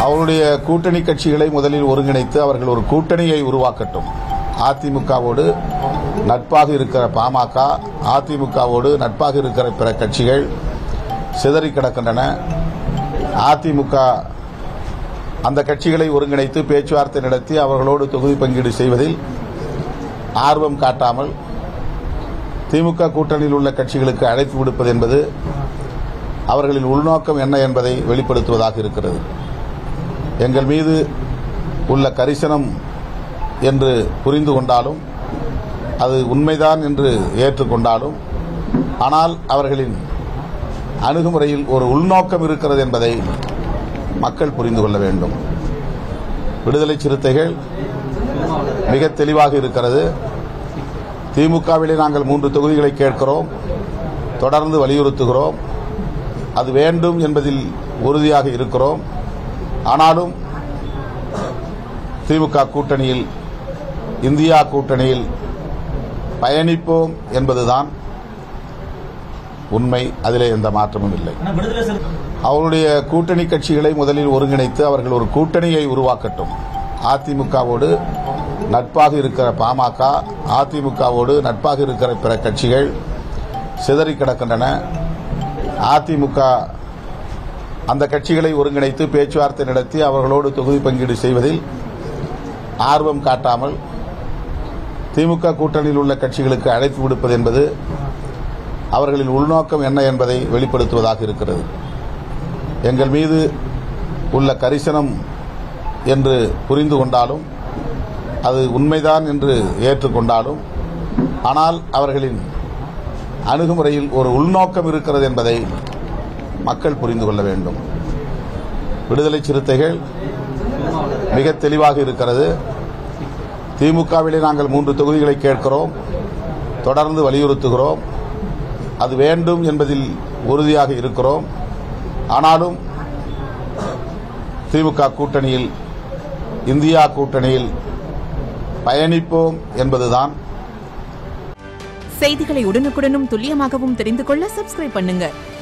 அவருடைய கூட்டணி கட்சிகளை முதலில் ஒருங்கிணைத்து அவர்கள் ஒரு கூட்டணியை உருவாக்கட்டும் அதிமுகவோடு நட்பாக இருக்கிற பாமக அதிமுகவோடு நட்பாக இருக்கிற பிற கட்சிகள் சிதறி கிடக்கின்றன அதிமுக அந்த கட்சிகளை ஒருங்கிணைத்து பேச்சுவார்த்தை நடத்தி அவர்களோடு தொகுதி பங்கீடு செய்வதில் ஆர்வம் காட்டாமல் திமுக கூட்டணியில் உள்ள கட்சிகளுக்கு அழைப்பு விடுப்பது என்பது அவர்களின் உள்நோக்கம் என்ன என்பதை வெளிப்படுத்துவதாக இருக்கிறது எங்கள் மீது உள்ள கரிசனம் என்று புரிந்து கொண்டாலும் அது உண்மைதான் என்று ஏற்றுக்கொண்டாலும் ஆனால் அவர்களின் அணுகுமுறையில் ஒரு உள்நோக்கம் இருக்கிறது என்பதை மக்கள் புரிந்து கொள்ள வேண்டும் விடுதலை சிறுத்தைகள் மிக தெளிவாக இருக்கிறது திமுகவிலே நாங்கள் மூன்று தொகுதிகளை கேட்கிறோம் தொடர்ந்து வலியுறுத்துகிறோம் அது வேண்டும் என்பதில் உறுதியாக இருக்கிறோம் ஆனாலும் திமுக கூட்டணியில் இந்தியா கூட்டணியில் பயணிப்போம் என்பதுதான் உண்மை அதிலே எந்த மாற்றமும் இல்லை ஆனா விடுதலை சிறு அவருடைய கூட்டணி கட்சிகளை முதலில் ஒருங்கிணைத்து அவர்கள் ஒரு கூட்டணியை உருவாக்கட்டும் அதிமுகவோடு நட்பாக இருக்கிற பாமக அதிமுகவோடு நட்பாக இருக்கிற பிற கட்சிகள் சிதறி கிடக்கின்றன அதிமுக அந்த கட்சிகளை ஒருங்கிணைத்து பேச்சுவார்த்தை நடத்தி அவர்களோடு தொகுதி பங்கீடு செய்வதில் ஆர்வம் காட்டாமல் திமுக கூட்டணியில் உள்ள கட்சிகளுக்கு அழைப்பு விடுப்பது என்பது அவர்களின் உள்நோக்கம் என்ன என்பதை வெளிப்படுத்துவதாக இருக்கிறது எங்கள் மீது உள்ள கரிசனம் என்று புரிந்து கொண்டாலும் அது உண்மைதான் என்று ஏற்றுக்கொண்டாலும் ஆனால் அவர்களின் அணுகுமுறையில் ஒரு உள்நோக்கம் இருக்கிறது என்பதை மக்கள் புரிந்து கொள்ள வேண்டும் விடுதலை சிறுத்தைகள் மிக தெளிவாக இருக்கிறது திமுகவிலே நாங்கள் மூன்று தொகுதிகளை கேட்கிறோம் தொடர்ந்து வலியுறுத்துகிறோம் அது வேண்டும் என்பதில் உறுதியாக இருக்கிறோம் ஆனாலும் திமுக கூட்டணியில் இந்தியா கூட்டணியில் பயணிப்போம் என்பதுதான் செய்திகளை உடனுக்குடனும் துல்லியமாகவும் தெரிந்து கொள்ள சப்ஸ்கிரைப் பண்ணுங்க